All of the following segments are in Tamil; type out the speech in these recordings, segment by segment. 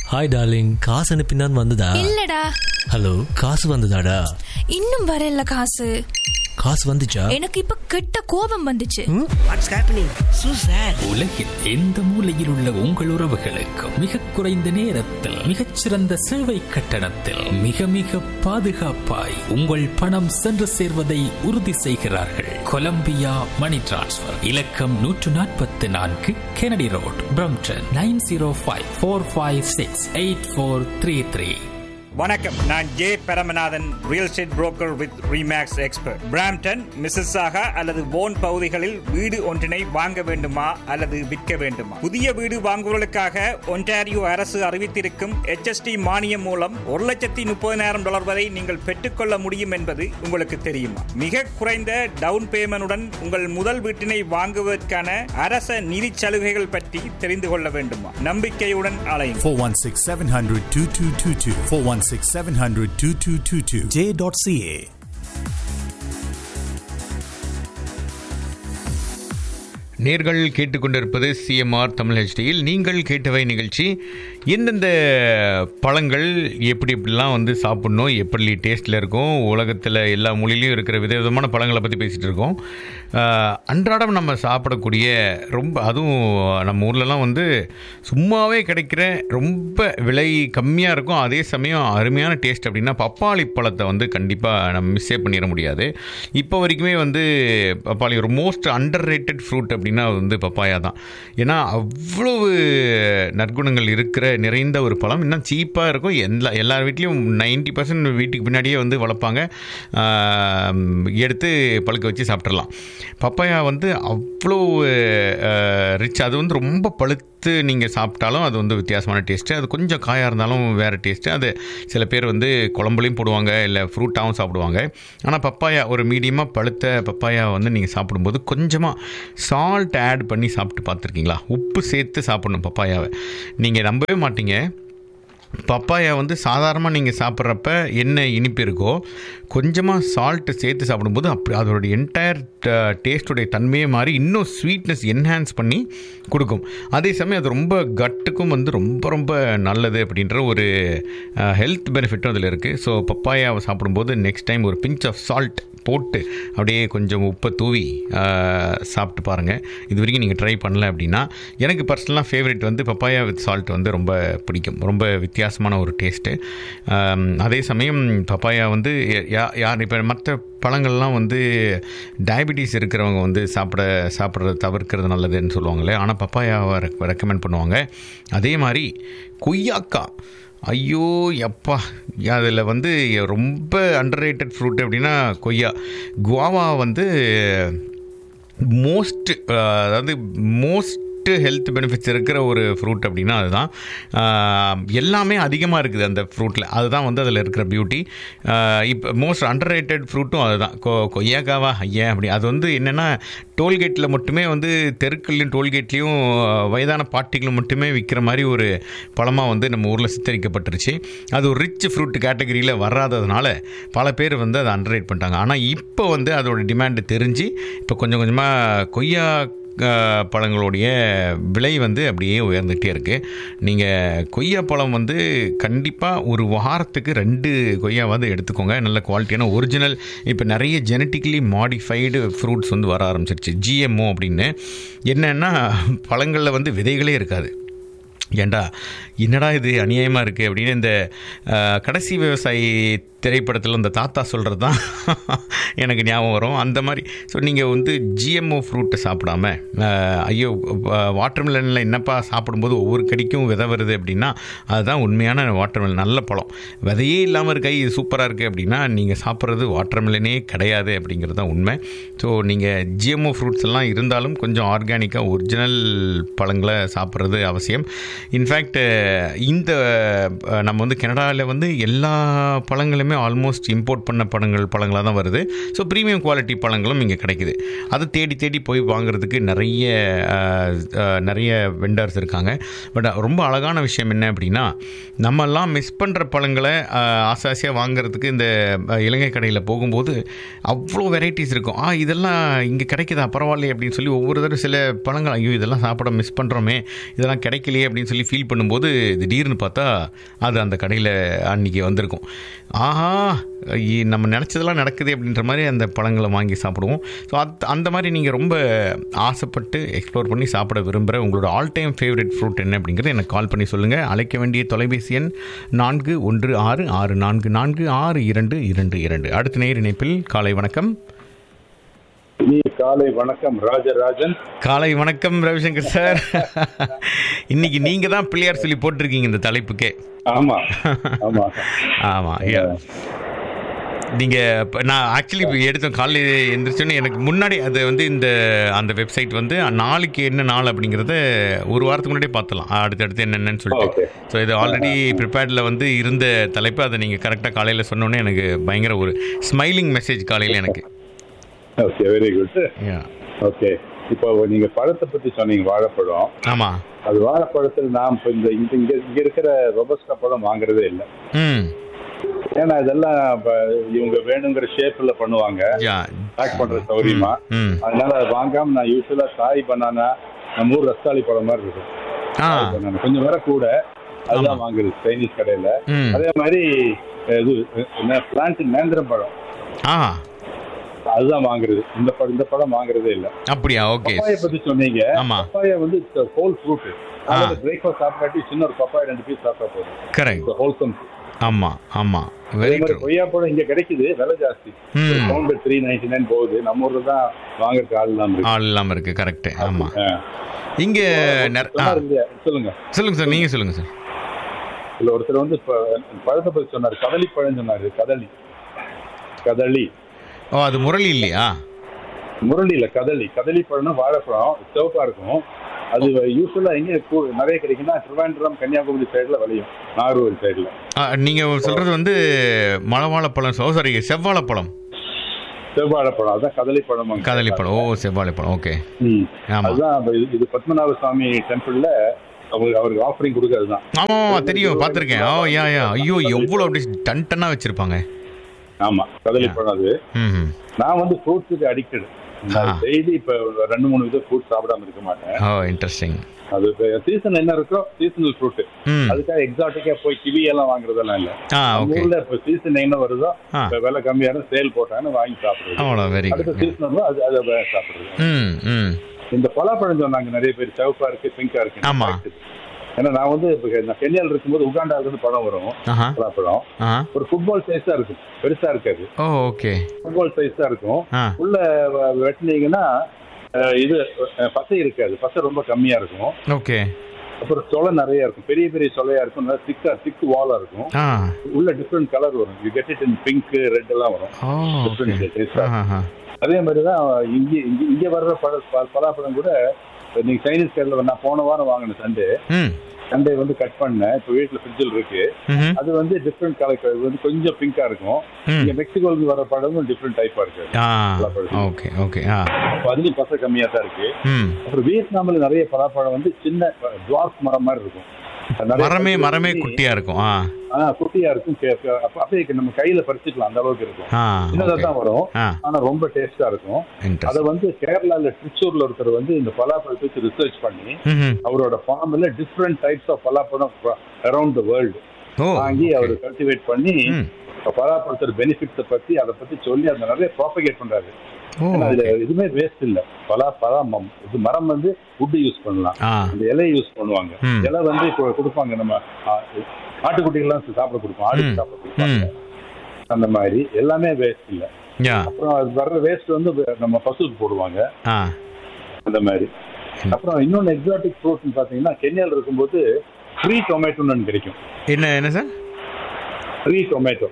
ஹாய் டார்லிங் காசு அனுப்பினான் வந்ததா இல்லடா ஹலோ காசு வந்ததாடா இன்னும் வரல காசு காசு வந்துச்சா எனக்கு இப்ப கெட்ட கோபம் வந்துச்சு வாட்ஸ் ஹேப்பனிங் சூ சார் உலகில் எந்த மூலையில் உள்ள உங்கள் உறவுகளுக்கும் மிக குறைந்த நேரத்தில் மிகச்சிறந்த சேவை கட்டணத்தில் மிக மிக பாதுகாப்பாய் உங்கள் பணம் சென்று சேர்வதை உறுதி செய்கிறார்கள் கொலம்பியா மணி டிரான்ஸ்ஃபர் இலக்கம் நூற்று நாற்பத்தி நான்கு Kennedy road Brampton nine zero five four five six eight four three three வணக்கம் நான் J Paramanathan real estate broker with Remax expert Brampton Mississauga அல்லது போன் பகுதிகளில் வீடு ஒன்றினை வாங்க வேண்டுமா அல்லது விற்க வேண்டுமா புதிய வீடு வாங்குவதற்காக ஒன்டாரியோ அரசு அறிவித்திருக்கும் HST மானியம் மூலம் ஒரு லட்சத்தி முப்பதினாயிரம் டாலர் வரை நீங்கள் பெற்றுக்கொள்ள முடியும் என்பது உங்களுக்கு தெரியுமா மிக குறைந்த டவுன் பேமெண்டுடன் உங்கள் முதல் வீட்டினை வாங்குவதற்கான அரச நிதி சலுகைகள் பற்றி தெரிந்து கொள்ள வேண்டுமா நம்பிக்கையுடன் அலையும் 416 700 2222. 416 700 2222. J.ca. நேர்கள் கேட்டுக்கொண்டிருப்பது சிஎம்ஆர் தமிழ் ஹெச்டியில் நீங்கள் கேட்டவை நிகழ்ச்சி எந்தெந்த பழங்கள் எப்படி எப்படிலாம் வந்து சாப்பிட்ணும் எப்படி டேஸ்ட்டில் இருக்கும் உலகத்தில் எல்லா மொழிலையும் இருக்கிற விதவிதமான பழங்களை பற்றி பேசிகிட்டு இருக்கோம் ஆஹ், அன்றாடம் நம்ம சாப்பிடக்கூடிய ரொம்ப அதுவும் நம்ம ஊர்லலாம் வந்து சும்மாவே கிடைக்கிற ரொம்ப விலை கம்மியாக இருக்கும் அதே சமயம் அருமையான டேஸ்ட் அப்படின்னா பப்பாளி பழத்தை வந்து கண்டிப்பாக நம்ம மிஸ்ஸே பண்ணிட முடியாது இப்போ வரைக்குமே வந்து பப்பாளி ஒரு மோஸ்ட் அண்டர் ரேட்டட் ஃப்ரூட் அப்படின்னா அது வந்து பப்பாயா தான் ஏன்னா அவ்வளவு நற்குணங்கள் இருக்கிற நிறைந்த ஒரு பழம் இன்னும் சீப்பாக இருக்கும் எல்லா எல்லார் வீட்லேயும் நைன்டி பர்சன்ட் வீட்டுக்கு பின்னாடியே வந்து வளர்ப்பாங்க ஆம், எடுத்து பழுக்க வச்சு சாப்பிட்றலாம் பப்பாயா வந்து அவ்வளோ ரிச் அது வந்து ரொம்ப பழுத்து நீங்கள் சாப்பிட்டாலும் அது வந்து வித்தியாசமான டேஸ்ட்டு அது கொஞ்சம் காயாக இருந்தாலும் வேறு டேஸ்ட்டு அது சில பேர் வந்து குழம்புலையும் போடுவாங்க இல்லை ஃப்ரூட்டாகவும் சாப்பிடுவாங்க ஆனால் பப்பாயா ஒரு மீடியமாக பழுத்த பப்பாயா வந்து நீங்கள் சாப்பிடும்போது கொஞ்சமாக சால்ட் ஆட் பண்ணி சாப்பிட்டு பார்த்துருக்கீங்களா உப்பு சேர்த்து சாப்பிடணும் பப்பாயாவை நீங்கள் நம்பவே மாட்டீங்க பப்பாயா வந்து சாதாரணமாக நீங்கள் சாப்பிட்றப்ப என்ன இனிப்பு இருக்கோ கொஞ்சமாக சால்ட்டு சேர்த்து சாப்பிடும்போது அப்படி அதோடைய என்டையர் டேஸ்ட்டுடைய தன்மையை மாறி இன்னும் ஸ்வீட்னஸ் என்ஹான்ஸ் பண்ணி கொடுக்கும் அதே சமயம் அது ரொம்ப கட்டுக்கும் வந்து ரொம்ப ரொம்ப நல்லது அப்படின்ற ஒரு ஹெல்த் பெனிஃபிட்டும் அதில் இருக்குது ஸோ பப்பாயாவை சாப்பிடும்போது நெக்ஸ்ட் டைம் ஒரு பிஞ்ச் ஆஃப் சால்ட் போட்டு அப்படியே கொஞ்சம் உப்பை தூவி ஆஹ், சாப்பிட்டு பாருங்கள் இது வரைக்கும் நீங்கள் ட்ரை பண்ணல அப்படின்னா எனக்கு பர்சனலாக ஃபேவரட் வந்து பப்பாயா வித் சால்ட் வந்து ரொம்ப பிடிக்கும் ரொம்ப வித்தியாசமான ஒரு டேஸ்ட்டு அதே சமயம் பப்பாயா வந்து யா- யார் இப்போ மற்ற பழங்கள்லாம் வந்து டயபிட்டிஸ் இருக்கிறவங்க வந்து சாப்பிட சாப்பிட்றத தவிர்க்கிறது நல்லதுன்னு சொல்லுவாங்களே ஆனால் பப்பாயாவை ரெக்கமெண்ட் பண்ணுவாங்க அதே மாதிரி கொய்யாக்கா ஐயோ எப்பா அதில் வந்து ரொம்ப அண்டர் ரேட்டட் ஃப்ரூட் அப்படின்னா கொய்யா குவாவா வந்து மோஸ்ட் அதாவது மோஸ்ட் ஹெல்த் பெனிஃபிட்ஸ் இருக்கிற ஒரு ஃப்ரூட் அப்படின்னா அதுதான் ஆஹ், எல்லாமே அதிகமாக இருக்குது அந்த ஃப்ரூட்டில் அதுதான் வந்து அதில் இருக்கிற பியூட்டி இப்போ மோஸ்ட் அண்டர் ரேட்டட் ஃப்ரூட்டும் அதுதான் கொ கொய்யாக்காவா ஐயா அப்படி அது வந்து என்னென்னா டோல்கேட்டில் மட்டுமே வந்து தெருக்கள்லையும் டோல்கேட்லேயும் வயதான பாட்டிகளும் மட்டுமே விற்கிற மாதிரி ஒரு பழமாக வந்து நம்ம ஊரில் சித்தரிக்கப்பட்டுருச்சு அது ஒரு ரிச் ஃப்ரூட் கேட்டகரியில் வராததுனால பல பேர் வந்து அதை அண்டர்ரேட் பண்ணிட்டாங்க ஆனால் இப்போ வந்து அதோட டிமாண்டு தெரிஞ்சு இப்போ கொஞ்சம் கொஞ்சமாக கொய்யா அஹ், பழங்களுடைய விலை வந்து அப்படியே உயர்ந்துகிட்டே இருக்குது நீங்கள் கொய்யா பழம் வந்து கண்டிப்பாக ஒரு வாரத்துக்கு ரெண்டு கொய்யாவாவது எடுத்துக்கோங்க நல்ல குவாலிட்டியான ஒரிஜினல் இப்போ நிறைய ஜெனட்டிக்கலி மாடிஃபைடு ஃப்ரூட்ஸ் வந்து வர ஆரம்பிச்சிருச்சு ஜிஎம்ஓ அப்படின்னு என்னென்னா பழங்களில் வந்து விதைகளே இருக்காது ஏண்டா என்னடா இது அநியாயமாக இருக்குது அப்படின்னு இந்த அஹ், கடைசி விவசாயி திரைப்படத்தில் இந்த தாத்தா சொல்கிறது தான் எனக்கு ஞாபகம் வரும் அந்த மாதிரி ஸோ நீங்கள் வந்து ஜிஎம்ஓ ஃப்ரூட்டை சாப்பிடாம அஹ், ஐயோ வாட்டர்மெலனில் என்னப்பா சாப்பிடும்போது ஒவ்வொரு கடிக்கும் விதை வருது அப்படின்னா அதுதான் உண்மையான வாட்டர்மெலன் நல்ல பழம் விதையே இல்லாமல் இருக்க இது சூப்பராக இருக்குது அப்படின்னா நீங்கள் சாப்பிட்றது வாட்டர்மெலனே கிடையாது அப்படிங்கிறது தான் உண்மை ஸோ நீங்கள் ஜிஎம்ஓ ஃப்ரூட்ஸ் எல்லாம் இருந்தாலும் கொஞ்சம் ஆர்கானிக்காக ஒரிஜினல் பழங்களை சாப்பிட்றது அவசியம் இன்ஃபேக்ட் இந்த அஹ், நம்ம வந்து கனடாவில் வந்து எல்லா பழங்களுமே ஆல்மோஸ்ட் இம்போர்ட் பண்ண பழங்கள் பழங்களாக தான் வருது ஸோ ப்ரீமியம் குவாலிட்டி பழங்களும் இங்கே கிடைக்குது அதை தேடி தேடி போய் வாங்குறதுக்கு நிறைய அஹ், அஹ், நிறைய வெண்டர்ஸ் இருக்காங்க பட் ரொம்ப அழகான விஷயம் என்ன அப்படின்னா நம்மெல்லாம் மிஸ் பண்ணுற பழங்களை அஹ், ஆசை ஆசையாக வாங்குறதுக்கு இந்த அஹ், இலங்கை கடையில் போகும்போது அவ்வளோ வெரைட்டிஸ் இருக்கும் ஆ இதெல்லாம் இங்கே கிடைக்குதா பரவாயில்லையே அப்படின்னு சொல்லி ஒவ்வொரு தடவை சில பழங்கள் ஐயோ இதெல்லாம் சாப்பிட மிஸ் பண்ணுறோமே இதெல்லாம் கிடைக்கலையே அப்படின்னு சொல்லி ஃபீல் பண்ணும்போது திடீர்னு பார்த்தா அது அந்த கடையில் அன்றைக்கி வந்திருக்கும் ஆஹா இ- நம்ம நினச்சதெல்லாம் நடக்குது அப்படின்ற மாதிரி அந்த பழங்களை வாங்கி சாப்பிடுவோம் ஸோ அத் அந்த மாதிரி நீங்கள் ரொம்ப ஆசைப்பட்டு எக்ஸ்ப்ளோர் பண்ணி சாப்பிட விரும்புகிற உங்களோட ஆல் டைம் ஃபேவரட் ஃப்ரூட் என்ன அப்படிங்கிறத எனக்கு கால் பண்ணி சொல்லுங்கள் அழைக்க வேண்டிய தொலைபேசி எண் நான்கு ஒன்று ஆறு ஆறு நான்கு நான்கு ஆறு இரண்டு இரண்டு இரண்டு அடுத்த நேர் இணைப்பில் காலை வணக்கம் நீ காலை வணக்கம் ராஜராஜன் காலை வணக்கம் ரவிசங்கர் சார் இன்னைக்கு நீங்கள் தான் பிள்ளையார் சொல்லி போட்டிருக்கீங்க இந்த தலைப்புக்கே ஆமா ஆமா ஆமாம் ஐயா நீங்கள் இப்போ நான் ஆக்சுவலி இப்போ எடுத்தோம் காலையில் எழுந்திரிச்சோன்னே எனக்கு முன்னாடி அது வந்து இந்த அந்த வெப்சைட் வந்து நாளைக்கு என்ன நாள் அப்படிங்கிறத ஒரு வாரத்துக்கு முன்னாடியே பார்த்தலாம் அடுத்தடுத்து என்னென்னு சொல்லிட்டு Okay. ஸோ இது ஆல்ரெடி ப்ரிப்பேர்டில் வந்து இருந்த தலைப்பு அதை நீங்கள் கரெக்டாக காலையில் சொன்னோன்னே எனக்கு பயங்கர ஒரு ஸ்மைலிங் மெசேஜ் காலையில் எனக்கு ஓகே வெரி குட் ஓகே இப்போ நீங்க பழத்தை பத்தி சொன்னீங்க வாழைப்பழம் ஆமாம் அது வாழைப்பழத்தில் நாம் இப்போ இந்த இந்த இங்க இங்க இருக்கிற ரொபஸ்டா பழம் வாங்குறதே இல்லை ம் ஏன்னா இதெல்லாம் இப்ப இவங்க வேணுங்கிற ஷேப்ல பண்ணுவாங்க யா பேக் பண்ற சௌரியமா ம் அதனால அதை வாங்காம நான் யூஸ்வலா தாய் பனானா நம்ம ஊர் ரஸ்தாளி பழம் மாதிரி இருக்கும் ஆ தாய் banana. கொஞ்சம் விலை கூட அதுதான் வாங்குறது சைனீஸ் கடையில ம் அதே மாதிரி இது என்ன பிளான்ட் நேந்திரம் பழம் ஆ அதுதான் வாங்குறது இந்த பழம் இந்த பழம் வாங்குறதே இல்ல அப்படியா ஓகே பப்பாய பத்தி சொன்னீங்க ஆமா பப்பாயா வந்து ஹோல் ஃப்ரூட் ஆ. பிரேக்ஃபாஸ்ட் சாப்பிட்டாட்டி சின்ன ஒரு பப்பாயா ரெண்டு பீஸ் சாப்பிட்டா போதும் கரெக்ட் ஹோல்சம் ஆமா ஆமா அதே வெரி மாதிரி ட்ரூ கொய்யா பழம் இங்க கிடைக்குது விலை ஜாஸ்தி ம் பவுண்ட் த்ரீ நைன்டி நைன் போகுது நம்ம ஊர்ல தான் வாங்குறதுக்கு ஆள் இல்லாம இருக்கு ஆள் இல்லாமல் இருக்கு கரெக்ட் ஆமா ஆ. இங்க நிற- ஆ, சொன்னாரு இல்லையா? சொல்லுங்க சொல்லுங்க சார் நீங்க சொல்லுங்க சார் இல்ல ஒருத்தர் வந்து இப்ப பழத்தை பத்தி சொன்னாரு கதளி பழம் சொன்னாரு கதளி கதளி ஓ அது முரளி இல்லையா முரளி இல்ல கதளி கதளி பழம்னா வாழைப்பழம் சிவப்பா இருக்கும் அது யூஸ்வலா எங்க கூ- நிறைய கிடைக்குன்னா திருவாண்டரம் கன்னியாகுமரி சைடுல விளையும் நாகர்கோவில் சைடுல ஆ, நீங்க சொல்றது வந்து மலவாழைப்பழம் ஓ சாரி செவ்வாழைப்பழம் செவ்வாழைப்பழம் அதான் கதளி பழம் கதளிப்பழம் ஓ செவ்வாழைப்பழம் ஓகே ம். ஆமா அதுதான் அப்ப இது- இது பத்மநாப சுவாமி டெம்பிள்ல அவருக்கு அவருக்கு ஆஃபரிங் கொடுக்கறது தான் ஆமா ஆமா தெரியும் பார்த்துருக்கேன் ஓ யா யா ஐயோ எவ்வளோ அப்படி டன் டன்னா வச்சிருப்பாங்க ஆமா கதளி பழம் அது ம் ம். நான் வந்து ஃப்ரூட்ஸுக்கு அடிக்டட் ஆ. டெய்லி இப்ப ரெண்டு மூணு விதம் ஃப்ரூட் சாப்பிடாம இருக்க மாட்டேன் ஓ இன்ட்ரெஸ்டிங் அது சீசன் என்ன இருக்கோ சீசனல் ஃப்ரூட் ம் அதுக்காக எக்ஸாட்டிக்கா போய் கிவி எல்லாம் வாங்குறதெல்லாம் இல்ல ஆ நம்ம ஓகே ஊர்ல இப்ப சீசன் என்ன வருதோ ஆ. இப்ப விலை கம்மியான சேல் போட்டான்னு வாங்கி சாப்பிடுறது அவ்வளோ வெரி அடுத்த குட் சீசன் வருதோ அது அதை வே- சாப்பிடுறது ம் ம் இந்த பலாப்பழம் சொன்னாங்க நிறைய பேர் சிவப்பா இருக்கு பிங்கா இருக்கு ஆமா. ஏன்னா நான் வந்து இப்ப நான் கென்யால இருக்கும்போது உகாண்டால இருந்து பழம் வரும் ஆஹா பலாப்பழம் ஆ ஒரு ஃபுட்பால் சைஸ் தான் இருக்கும் பெருசா இருக்காது ஓ ஓகே ஃபுட்பால் சைஸ் தான் இருக்கும் ஆ உள்ள வ- வெட்டினீங்கன்னா அஹ், இது அஹ், பசை இருக்காது பசை ரொம்ப கம்மியா இருக்கும் ஓகே அப்புறம் சொலை நிறைய இருக்கும் பெரிய பெரிய சொலையா இருக்கும் நல்லா திக்கா திக்கு வாலா இருக்கும் ஆ உள்ள டிஃப்ரெண்ட் கலர் வரும் you get it in pink red எல்லாம் வரும் ஓ ஓகே டிஃப்ரெண்ட் டேஸ்டா ஆஹா அதே மாதிரி தான் இங்க இங்க இங்க வர்ற பழ ப- பலாப்பழம் கூட நீங்க சைனீஸ் கடையில் நான் போன வாரம் வாங்கின சண்டே ம் சண்டே வந்து கட் பண்ணேன் இப்போ வீட்டில் ஃப்ரிட்ஜில் இருக்கு ம்ஹும். அது வந்து டிஃப்ரெண்ட் கலர் வந்து கொஞ்சம் பிங்கா இருக்கும் ம் இங்க மெக்சிகோலுக்கு வர பழமும் டிஃப்ரெண்ட் டைப்பா இருக்கு ஆ பலாப்பழம். ஓகே ஓகே ஆ அப்போ அதுலயும் பசை கம்மியா தான் இருக்கு ம் அப்புறம் வியட்நாம்ல நிறைய பலாப்பழம் வந்து சின்ன டுவார்ஃப் மரம் மாதிரி இருக்கும் நிறைய மரமே பழுத்து மரமே வந்து, குட்டியா இருக்கும் ஆ ஆ குட்டியா இருக்கும் கே- கே- அப்ப அப்படியே நம்ம கையில பறிச்சுக்கலாம் அந்த அளவுக்கு இருக்கும் ஆ சின்னதா ஓகே தான் வரும் ஆ ஆனா ரொம்ப டேஸ்டா இருக்கும் அதை இன்ட்ரெஸ்ட் வந்து கேரளால ட்ரிச்சூர்ல ஒருத்தர் வந்து இந்த பலாப்பழத்தை வச்சு ரிசர்ச் பண்ணி ம் அவரோட ஃபார்ம்ல டிஃப்ரெண்ட் டைப்ஸ் ஆஃப் பலாப்பழம் அரௌண்ட் த வேர்ல்டு ஓ வாங்கி okay. அவர் கல்டிவேட் பண்ணி ம் பலாப்பழத்தோட பெனிஃபிட்ஸை பத்தி அதை பத்தி சொல்லி அதை நிறைய ப்ராபகேட் பண்றாரு ஓ ஏன்னா அதுல okay. எதுவுமே வேஸ்ட் இல்ல பலா பலா மம் இது மரம் வந்து வுட் யூஸ் பண்ணலாம் ஆ அந்த இலையை யூஸ் பண்ணுவாங்க ம். இலை வந்து இப்போ கொடுப்பாங்க நம்ம ஆ, ஆட்டுக்குட்டிகள்லாம் சாப்பிட கொடுப்போம் ஆடு ம். சாப்பிட கொடுப்பாங்க அந்த மாதிரி எல்லாமே வேஸ்ட் இல்ல யா அப்புறம் அது வர்ற வேஸ்ட் வந்து நம்ம பசுக்கு போடுவாங்க ஆ அந்த மாதிரி அப்புறம் இன்னொன்னு எக்ஸாட்டிக் ஃப்ரூட்னு பாத்தீங்கன்னா கென்யால இருக்கும்போது ஃப்ரீ டொமேட்டோன்னு கிடைக்கும் என்ன என்ன சார் ஃப்ரீ டொமேட்டோ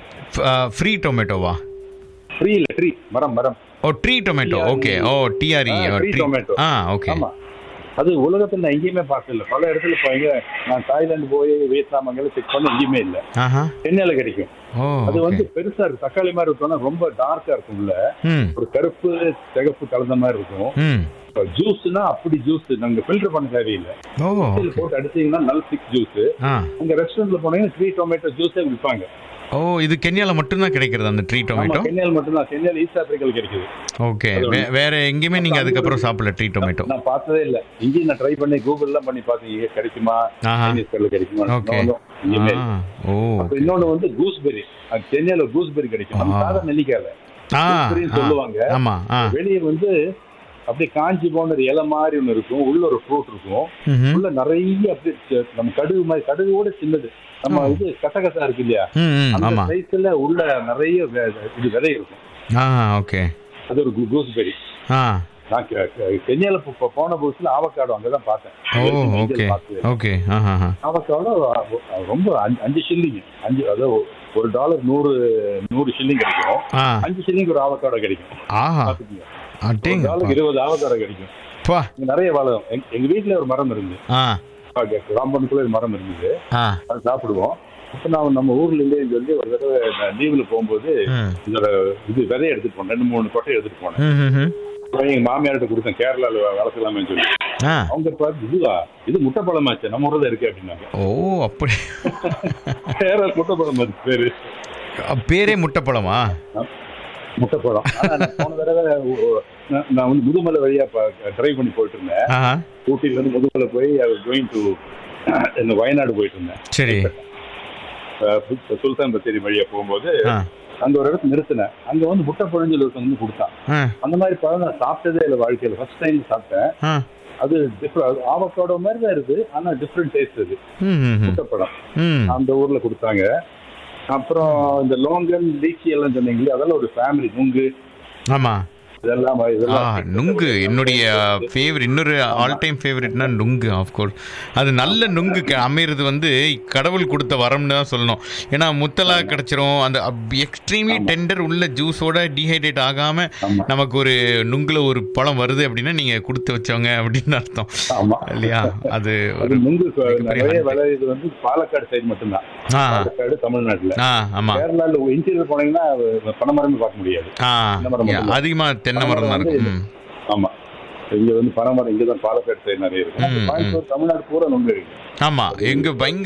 ஃப்ரீ டொமேட்டோவா ஃப்ரீ இல்ல ட்ரீ மரம் மரம் ஓ ட்ரீ டொமேட்டோ ஓகே ஓ டிஆர்இ ஆ, tree tomato. ஆ ஓகே ஆமா அது உலகத்துல நான் எங்கேயுமே பார்த்ததில்ல பல இடத்துல போய் நான் தாய்லாந்து போய் வியட்நாம் அங்கெல்லாம் செக் பண்ண எங்கேயுமே இல்ல ஆஹா சென்னையில கிடைக்கும் ஓ அது வந்து ஓகே பெருசா இருக்கு தக்காளி மாதிரி இருக்கோம்னா ரொம்ப டார்க்கா இருக்கும் உள்ள ம் ஒரு கருப்பு சிகப்பு கலந்த மாதிரி இருக்கும் ம் ஜூஸ்னா அப்படி ஜூஸ் நாங்க ஃபில்டர் பண்ண தேவையில்லை ஓ மிக்ஸில ஓகே போட்டு அடிச்சீங்கன்னா நல்ல திக் ஜூஸ் ஆ அங்க ரெஸ்டாரண்ட்ல போனீங்கன்னா த்ரீ டொமேட்டோ ஜூஸே விற்பாங்க ஓ இது கென்யால மட்டும்தான் கிடைக்கிறது அந்த ட்ரீ ஆமா டொமேட்டோ கென்யால மட்டும்தான் கென்யால ஈஸ்ட் ஆப்பிரிக்கால கிடைக்குது ஓகே வே- வேற எங்கேயுமே நீங்க அதுக்கப்புறம் சாப்பிடல ட்ரீ டொமேட்டோ நான் பார்த்ததே இல்ல இங்கேயும் நான் ட்ரை பண்ணி கூகுள்லாம் பண்ணி பார்த்தேன் இங்க கிடைக்குமா ஆஹா சைனீஸ் கடையில கிடைக்குமா Okay. No, no, எங்கேயுமே இல்ல. ஓ அப்ப இன்னொன்னு வந்து கூஸ்பெரி கென்யால கூஸ்பெரி கிடைக்கும் நம்ம ஆ. சாதா நெல்லிக்காயில ஆ gooseberry ஆ. சொல்லுவாங்க. ஆமா ஆ வெளியே வந்து அப்படியே காஞ்சி போன ஒரு இலை மாதிரி ஒண்ணு இருக்கும் உள்ள ஒரு ஃப்ரூட் இருக்கும் ம்ஹும். உள்ள நிறைய அப்படியே ச- நம்ம கடுகு மாதிரி கடுகோட சின்னது நம்ம ஓ. இது கசகசா இருக்கு இல்லையா ம் ம் அந்த ஆமா சைஸ்ல உள்ள நிறைய வே- இது விதை இருக்கும் ஆ ஓகே அது ஒரு கூஸ்பெரி ஆ நான் கெ- கெ- கென்யால போ- போ- போன புதுசுல ஆவக்காடோ அங்கதான் பார்த்தேன் ஓ இது வரைக்கும் ஓகே இந்தியால பார்த்தது இல்ல. ஓகே ஆஹா ஆஹா. ஆவக்காடோ ரொம்ப அஞ்சு- அஞ்சு ஷில்லிங் அஞ்சு அதாவது ஒரு டாலர் நூறு நூறு ஷில்லிங் கிடைக்கும் ஆ அஞ்சு ஷில்லிங் ஒரு ஆவக்காடோ கிடைக்கும் ஆஹா பாத்துக்கங்க. ஒரு அட்டேங்க டாலருக்கு இருபது ஆவக்காடோ கிடைக்கும் பா இங்க நிறைய வாழும் எங்க- எங்க வீட்டுல ஒரு மரம் இருந்து ஆ காம்பவுண்டுக்குள்ள ஒரு மரம் இருந்தது ஆ அது சாப்பிடுவோம் அப்ப நான் நம்ம ஊர்ல இருந்தே சொல்லி ஒரு தடவை நான் லீவ்ல போகும்போது ம் இதோட இது விதைய எடுத்துட்டு போனேன் ரெண்டு மூணு கொட்டை எடுத்துட்டு போனேன் ம், ம், ம். அப்புறம் எங்க மாமியார்கிட்ட கொடுத்தேன் கேரளால வளர்க்கலாமே சொல்லி ஆ அவங்க பார்த்து இதுவா இது முட்டைப்பழமாச்சு நம்ம ஊர்ல இருக்கு அப்படின்னாங்க ஓ அப்படி கேரளா முட்டைப்பழம் அது பேரு பேரே முட்டைப்பழமா முட்டைப்பழம் ஆனா நான் போன தடவை ஒ- நான் நான் வந்து முதுமலை வழியா டிரைவ் பண்ணி போயிட்டு இருந்தேன் ஆஹா ஊட்டில இருந்து முதுமலை போய் கோயிங் டு இந்த வயநாடு போயிட்டு இருந்தேன் சரி அஹ் சு- சுல்தான் பத்தேரி வழியா போகும்போது ஆ அங்க ஒரு இடத்துல நிறுத்தினேன் அங்க வந்து முட்டை பொழிஞ்சல் ஒருத்தன் வந்து கொடுத்தான் ஆ அந்த மாதிரி பழம் நான் சாப்பிட்டதே இல்லை வாழ்க்கையில ஃபர்ஸ்ட் டைம் சாப்பிட்டேன் ஆ அது டிஃப்ரெண்ட் ஆவக்காடோ மாதிரி தான் இருக்கு ஆனா டிஃப்ரெண்ட் டேஸ்ட் அது ம் ம், ம். முட்டைப்பழம் ம் அந்த ஊர்ல கொடுத்தாங்க அப்புறம் இந்த லோங்கன் லீச்சி எல்லாம் சொன்னீங்களே அதெல்லாம் ஒரு ஃபேமிலி நுங்கு ஆமா இதெல்லாம் ஆ இதெல்லாம் நுங்கு என்னுடைய ஃபேவரட் இன்னொரு ஆல் டைம் ஃபேவரட்னா நுங்கு ஆஃப்கோர்ஸ் அது நல்ல நுங்கு க- அமையிறது வந்து கடவுள் கொடுத்த வரம்னு தான் சொல்லணும் ஏன்னா முத்தலா கிடைச்சிரும் அந்த எக்ஸ்ட்ரீம்லி டெண்டர் உள்ள ஜூஸோட டீஹைட்ரேட் ஆகாம ஆமா. நமக்கு ஒரு நுங்குல ஒரு பழம் வருது அப்படின்னா நீங்க கொடுத்து வச்சவங்க அப்படின்னு அர்த்தம் ஆமா இல்லையா அது அது ஒரு நுங்கு கொ- மிகப்பெரிய நிறைய நன்றி. விலை இது வந்து பாலக்காடு சைடு மட்டும்தான் ஆ பாலக்காடு தமிழ்நாட்டுல ஆ ஆமா கேரளால இன்டீரியர் போனீங்கன்னா பனைமரமே பார்க்க முடியாது ஆ தென்னை மரம் yeah, மட்டும்தான். அதிகமா தென்னை மரம் தான் இருக்கும் ம். ஆமா இங்க வந்து பனைமரம் இங்கதான் பாலக்காடு சைடு நிறைய இருக்கு ம், ம். கோயம்புத்தூர் தமிழ்நாடு பூரா நுங்கு இருக்கு ஆமா எங்க பயங்கர